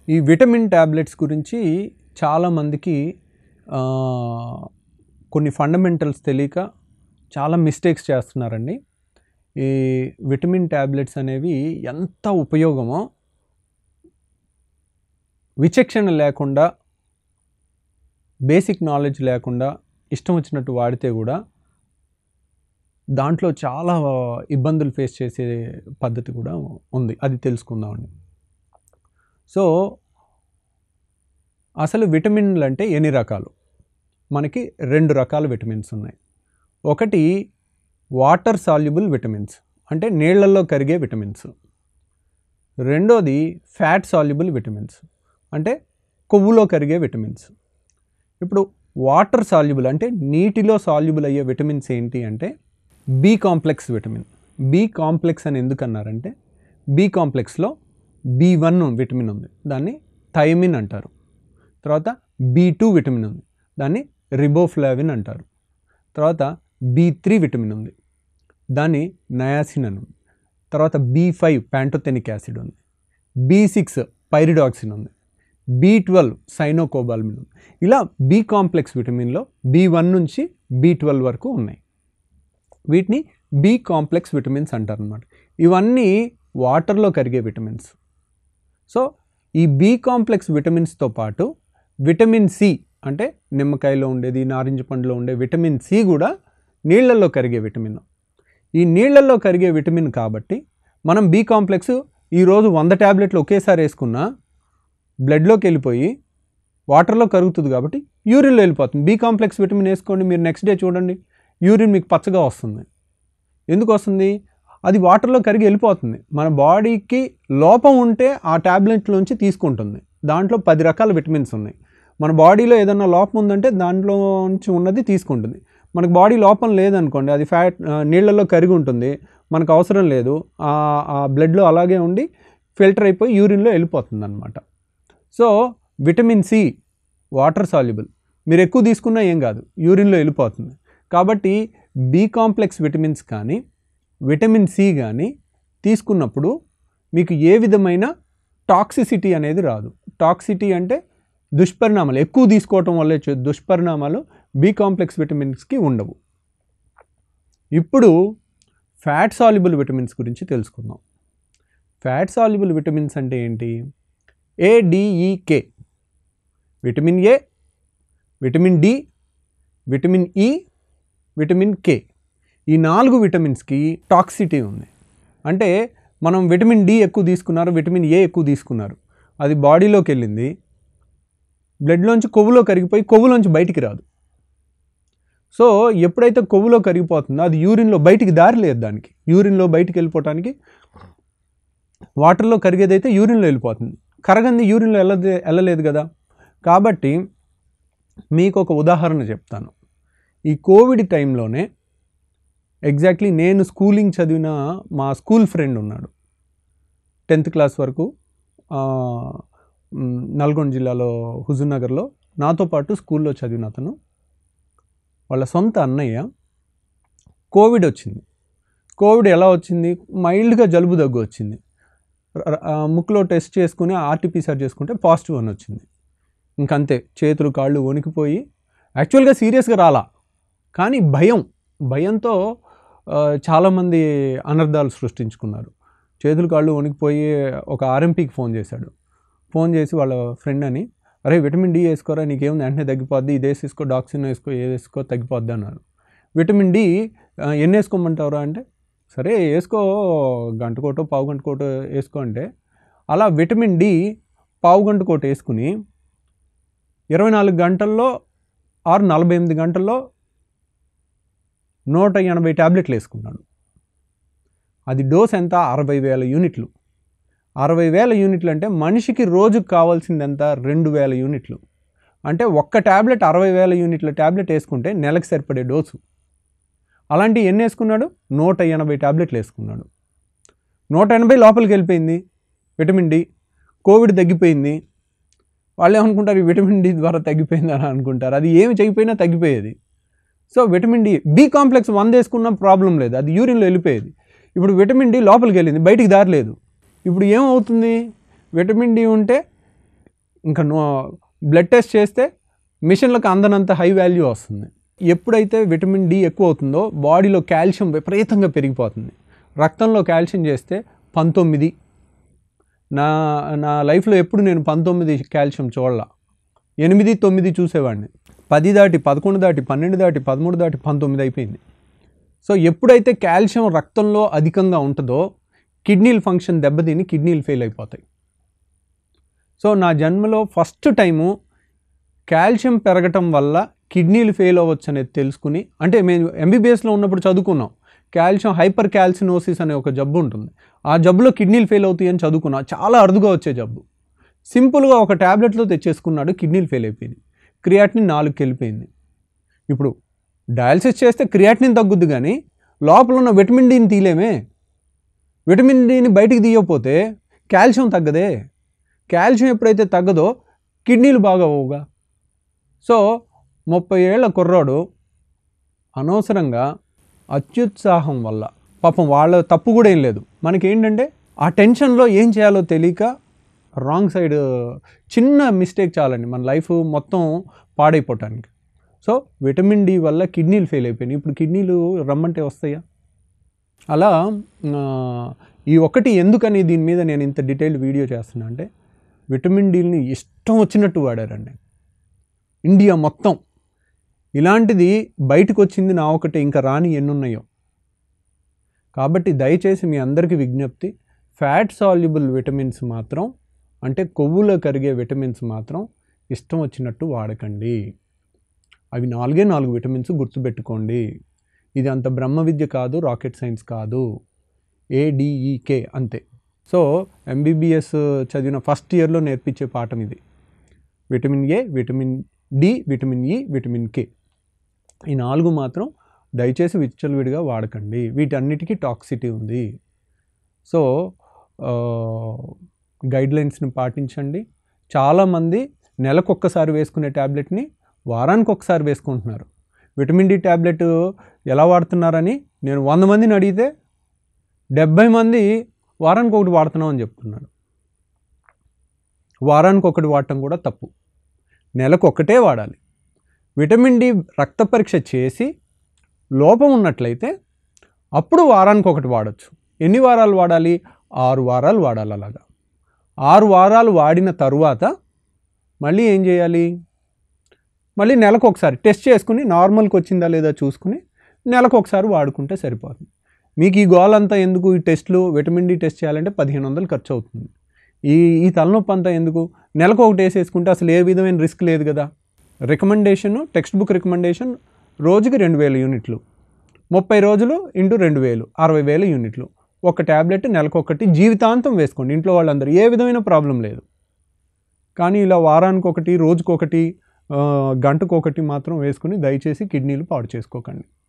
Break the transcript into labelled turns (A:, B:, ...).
A: ఈ vitamin tablets గురించి చాలామందికి ఆ, కొన్ని ఫండమెంటల్స్ తెలియక చాలా మిస్టేక్స్ చేస్తున్నారండి ఈ విటమిన్ ట్యాబ్లెట్స్ అనేవి ఎంత ఉపయోగమో విచక్షణ లేకుండా బేసిక్ నాలెడ్జ్ లేకుండా ఇష్టం వచ్చినట్టు వాడితే కూడా దాంట్లో చాలా ఇబ్బందులు ఫేస్ చేసే పద్ధతి కూడా ఉంది అది తెలుసుకుందామండి సో అసలు విటమిన్లు అంటే ఎన్ని రకాలు మనకి రెండు రకాల విటమిన్స్ ఉన్నాయి ఒకటి వాటర్ సాల్యుబుల్ విటమిన్స్ అంటే నీళ్లలో కరిగే విటమిన్స్ రెండోది ఫ్యాట్ సాల్యుబుల్ విటమిన్స్ అంటే కొవ్వులో కరిగే విటమిన్స్ ఇప్పుడు వాటర్ సాల్యుబుల్ అంటే నీటిలో సాల్యుబుల్ అయ్యే విటమిన్స్ ఏంటి అంటే B complex vitamin B complex అని ఎందుకు అన్నారంటే బి కాంప్లెక్స్లో బి వన్ విటమిన్ ఉంది దాన్ని థైమిన్ అంటారు తర్వాత బి టూ విటమిన్ ఉంది దాన్ని రిబోఫ్లావిన్ అంటారు తర్వాత బి త్రీ విటమిన్ ఉంది దాన్ని నయాసిన్ అని ఉంది తర్వాత బి ఫైవ్ ప్యాంటోథెనిక్ యాసిడ్ ఉంది బి సిక్స్ పైరిడాక్సిన్ ఉంది బి ట్వెల్వ్ సైనోకోబాల్మిన్ ఉంది ఇలా బి కాంప్లెక్స్ విటమిన్లో బి వన్ నుంచి బి ట్వెల్వ్ వరకు ఉన్నాయి వీటిని బి కాంప్లెక్స్ విటమిన్స్ అంటారు అనమాట ఇవన్నీ వాటర్లో కరిగే విటమిన్స్ సో ఈ బి కాంప్లెక్స్ విటమిన్స్తో పాటు విటమిన్ సి అంటే నిమ్మకాయలో ఉండేది నారింజ పండులో ఉండే విటమిన్ సి కూడా నీళ్లలో కరిగే విటమిన్ ఈ నీళ్లలో కరిగే విటమిన్ కాబట్టి మనం బి కాంప్లెక్స్ ఈరోజు వంద ట్యాబ్లెట్లు ఒకేసారి వేసుకున్నా బ్లడ్లోకి వెళ్ళిపోయి వాటర్లో కరుగుతుంది కాబట్టి యూరిన్లో వెళ్ళిపోతుంది బి కాంప్లెక్స్ విటమిన్ వేసుకోండి మీరు నెక్స్ట్ డే చూడండి యూరిన్ మీకు పచ్చగా వస్తుంది ఎందుకు వస్తుంది అది వాటర్లో కరిగి వెళ్ళిపోతుంది మన బాడీకి లోపం ఉంటే ఆ ట్యాబ్లెట్లోంచి తీసుకుంటుంది దాంట్లో పది రకాల విటమిన్స్ ఉన్నాయి మన బాడీలో ఏదన్నా లోపం ఉందంటే దాంట్లో నుంచి ఉన్నది తీసుకుంటుంది మనకు బాడీ లోపం లేదనుకోండి అది ఫ్యాట్ ఆ, నీళ్ళల్లో కరిగి ఉంటుంది మనకు అవసరం లేదు ఆ ఆ బ్లడ్లో అలాగే ఉండి ఫిల్టర్ అయిపోయి యూరిన్లో వెళ్ళిపోతుంది అనమాట so vitamin C water soluble మీరు ఎక్కువ తీసుకున్నా ఏం కాదు యూరిన్లో వెళ్ళిపోతుంది కాబట్టి బి కాంప్లెక్స్ విటమిన్స్ కానీ విటమిన్ సి కానీ తీసుకున్నప్పుడు మీకు ఏ విధమైన టాక్సిసిటీ అనేది రాదు టాక్సిటీ అంటే దుష్పరిణామాలు ఎక్కువ తీసుకోవటం వల్ల వచ్చే దుష్పరిణామాలు బి కాంప్లెక్స్ విటమిన్స్కి ఉండవు ఇప్పుడు ఫ్యాట్ సాల్యుబుల్ విటమిన్స్ గురించి తెలుసుకుందాం ఫ్యాట్ సాల్యుబుల్ విటమిన్స్ అంటే ఏంటి ADEK vitamin A vitamin D vitamin E vitamin K ఈ నాలుగు విటమిన్స్కి టాక్సిటీ ఉంది అంటే మనం విటమిన్ డి ఎక్కువ తీసుకున్నారు విటమిన్ ఏ ఎక్కువ తీసుకున్నారు అది బాడీలోకి వెళ్ళింది బ్లడ్లోంచి కొవ్వులో కరిగిపోయి కొవ్వులోంచి బయటికి రాదు సో ఎప్పుడైతే కొవ్వులో కరిగిపోతుందో అది యూరిన్లో బయటికి దారి లేదు దానికి యూరిన్లో బయటికి వెళ్ళిపోవటానికి వాటర్లో కరిగేదైతే యూరిన్లో వెళ్ళిపోతుంది కరగంది యూరిన్లో వెళ్ళదే వెళ్ళలేదు కదా కాబట్టి మీకు ఒక ఉదాహరణ చెప్తాను ఈ కోవిడ్ టైంలోనే ఎగ్జాక్ట్లీ నేను స్కూలింగ్ చదివిన మా స్కూల్ ఫ్రెండ్ ఉన్నాడు టెన్త్ క్లాస్ వరకు ఆ, మ్, నల్గొండ జిల్లాలో హుజూర్నగర్లో నాతో పాటు స్కూల్లో చదివిన అతను వాళ్ళ సొంత అన్నయ్య కోవిడ్ వచ్చింది కోవిడ్ ఎలా వచ్చింది మైల్డ్గా జలుబు దగ్గు వచ్చింది ర- ఆ, ముక్కులో టెస్ట్ చేసుకుని ఆర్టీపీసీఆర్ చేసుకుంటే పాజిటివ్ అని వచ్చింది ఇంకంతే చేతులు కాళ్ళు వణికిపోయి యాక్చువల్గా సీరియస్గా రాలా కానీ భయం భయంతో ఆ, చాలామంది అనర్థాలు సృష్టించుకున్నారు చేతులు కాళ్ళు వణికిపోయి ఒక ఆర్ఎంపీకి ఫోన్ చేశాడు ఫోన్ చేసి వాళ్ళ ఫ్రెండ్ అని అరే విటమిన్ డి వేసుకోరా నీకేముంది వెంటనే తగ్గిపోద్ది ఇది వేసేసుకో డాక్సిన్ వేసుకో ఏది వేసుకో తగ్గిపోద్ది అన్నారు విటమిన్ డి ఆ, ఎన్ని వేసుకోమంటారా అంటే సరే వేసుకో గంట కోటో పావు గంట కోటో వేసుకో అంటే అలా విటమిన్ డి పావు గంట కోట వేసుకుని ఇరవై నాలుగు గంటల్లో ఆరు నలభై ఎనిమిది గంటల్లో నూట ఎనభై ట్యాబ్లెట్లు వేసుకున్నాడు అది డోస్ ఎంత అరవై వేల యూనిట్లు అరవై వేల యూనిట్లు అంటే మనిషికి రోజుకు కావాల్సింది ఎంత రెండు వేల యూనిట్లు అంటే ఒక్క ట్యాబ్లెట్ అరవై వేల యూనిట్ల ట్యాబ్లెట్ వేసుకుంటే నెలకు సరిపడే డోసు అలాంటి ఎన్ని వేసుకున్నాడు నూట ఎనభై ట్యాబ్లెట్లు వేసుకున్నాడు నూట ఎనభై లోపలికి వెళ్ళిపోయింది విటమిన్ డి కోవిడ్ తగ్గిపోయింది వాళ్ళు ఏమనుకుంటారు ఈ విటమిన్ డి ద్వారా తగ్గిపోయింది అని అనుకుంటారు అది ఏమి చేయకపోయినా తగ్గిపోయేది so vitamin D B complex వంద వేసుకున్న ప్రాబ్లం లేదు అది యూరిన్లో వెళ్ళిపోయేది ఇప్పుడు విటమిన్ డి లోపలికి వెళ్ళింది బయటికి దారి లేదు ఇప్పుడు ఏమవుతుంది విటమిన్ డి ఉంటే ఇంకా నో బ్లడ్ టెస్ట్ చేస్తే మిషన్లకు అందనంత హై వాల్యూ వస్తుంది ఎప్పుడైతే విటమిన్ డి ఎక్కువ అవుతుందో బాడీలో కాల్షియం విపరీతంగా పెరిగిపోతుంది రక్తంలో కాల్షియం చేస్తే పంతొమ్మిది నా నా లైఫ్లో ఎప్పుడు నేను పంతొమ్మిది కాల్షియం చూడాల ఎనిమిది తొమ్మిది చూసేవాడిని పది దాటి పదకొండు దాటి పన్నెండు దాటి పదమూడు దాటి పంతొమ్మిది అయిపోయింది సో ఎప్పుడైతే కాల్షియం రక్తంలో అధికంగా ఉంటుందో కిడ్నీల ఫంక్షన్ దెబ్బతిని కిడ్నీలు ఫెయిల్ అయిపోతాయి సో నా జన్మలో ఫస్ట్ టైము కాల్షియం పెరగటం వల్ల కిడ్నీలు ఫెయిల్ అవ్వచ్చు అనేది తెలుసుకుని అంటే మేము ఎంబీబీఎస్లో ఉన్నప్పుడు చదువుకున్నాం కాల్షియం హైపర్ కాల్సినోసిస్ అనే ఒక జబ్బు ఉంటుంది ఆ జబ్బులో కిడ్నీలు ఫెయిల్ అవుతాయి అని చదువుకున్నా చాలా అరుదుగా వచ్చే జబ్బు సింపుల్గా ఒక ట్యాబ్లెట్లో తెచ్చేసుకున్నాడు కిడ్నీలు ఫెయిల్ అయిపోయింది క్రియాటినిన్ నాలుగుకి వెళ్ళిపోయింది ఇప్పుడు డయాలసిస్ చేస్తే క్రియాటినిన్ తగ్గుద్ది కానీ లోపల ఉన్న విటమిన్ డిని తీలేమే విటమిన్ డిని బయటికి తీయకపోతే కాల్షియం తగ్గదే కాల్షియం ఎప్పుడైతే తగ్గదో కిడ్నీలు బాగా అవ్వగా సో ముప్పై ఏళ్ల కుర్రాడు అనవసరంగా అత్యుత్సాహం వల్ల పాపం వాళ్ళ తప్పు కూడా ఏం లేదు మనకి ఏంటంటే ఆ టెన్షన్లో ఏం చేయాలో తెలియక రాంగ్ సైడ్ చిన్న మిస్టేక్ చాలండి మన లైఫ్ మొత్తం పాడైపోవటానికి సో విటమిన్ డి వల్ల కిడ్నీలు ఫెయిల్ అయిపోయినాయి ఇప్పుడు కిడ్నీలు రమ్మంటే వస్తాయా అలా ఆ, ఈ ఒకటి ఎందుకని దీని మీద నేను ఇంత డీటెయిల్డ్ వీడియో చేస్తున్నా అంటే విటమిన్ డీని ఇష్టం వచ్చినట్టు వాడారండి ఇండియా మొత్తం ఇలాంటిది బయటకు వచ్చింది నా ఒకటి ఇంకా రాని ఎన్నున్నాయో కాబట్టి దయచేసి మీ అందరికీ విజ్ఞప్తి ఫ్యాట్ సాల్యుబుల్ విటమిన్స్ మాత్రం అంటే కొవ్వులో కరిగే విటమిన్స్ మాత్రం ఇష్టం వచ్చినట్టు వాడకండి అవి నాలుగే నాలుగు విటమిన్స్ గుర్తుపెట్టుకోండి ఇది అంత బ్రహ్మ విద్య కాదు రాకెట్ సైన్స్ కాదు ఏడిఈకే అంతే సో ఎంబీబీఎస్ చదివిన ఫస్ట్ ఇయర్లో నేర్పించే పాఠం ఇది vitamin A vitamin D vitamin E vitamin K ఈ నాలుగు మాత్రం దయచేసి విచ్చలవిడిగా వాడకండి వీటన్నిటికీ టాక్సిటీ ఉంది సో గైడ్లైన్స్ని పాటించండి చాలామంది నెలకొక్కసారి వేసుకునే ట్యాబ్లెట్ని వారానికి ఒకసారి వేసుకుంటున్నారు విటమిన్ డి ట్యాబ్లెట్ ఎలా వాడుతున్నారని నేను వంద మందిని అడిగితే డెబ్బై మంది వారానికి ఒకటి వాడుతున్నాం అని చెప్తున్నారు వారానికి ఒకటి వాడటం కూడా తప్పు నెలకు ఒకటే వాడాలి విటమిన్ డి రక్త పరీక్ష చేసి లోపం ఉన్నట్లయితే అప్పుడు వారానికి ఒకటి వాడచ్చు ఎన్ని వారాలు వాడాలి ఆరు వారాలు వాడాలి అలాగా ఆరు వారాలు వాడిన తరువాత మళ్ళీ ఏం చేయాలి మళ్ళీ నెలకు ఒకసారి టెస్ట్ చేసుకుని నార్మల్కి వచ్చిందా లేదా చూసుకుని నెలకు ఒకసారి వాడుకుంటే సరిపోతుంది మీకు ఈ గోల్ అంతా ఎందుకు ఈ టెస్ట్లు విటమిన్ డి టెస్ట్ చేయాలంటే పదిహేను వందలు ఖర్చు అవుతుంది ఈ ఈ తలనొప్పి అంతా ఎందుకు నెలకు ఒకటి వేసేసుకుంటే అసలు ఏ విధమైన రిస్క్ లేదు కదా రికమెండేషన్ టెక్స్ట్ బుక్ రికమెండేషన్ రోజుకి రెండు వేల యూనిట్లు ముప్పై రోజులు ఇంటూ రెండు వేలు అరవై వేల యూనిట్లు ఒక ట్యాబ్లెట్ నెలకొకటి జీవితాంతం వేసుకోండి ఇంట్లో వాళ్ళందరూ ఏ విధమైన ప్రాబ్లం లేదు కానీ ఇలా వారానికి ఒకటి రోజుకొకటి ఆ, గంటకొకటి మాత్రం వేసుకుని దయచేసి కిడ్నీలు పాడు చేసుకోకండి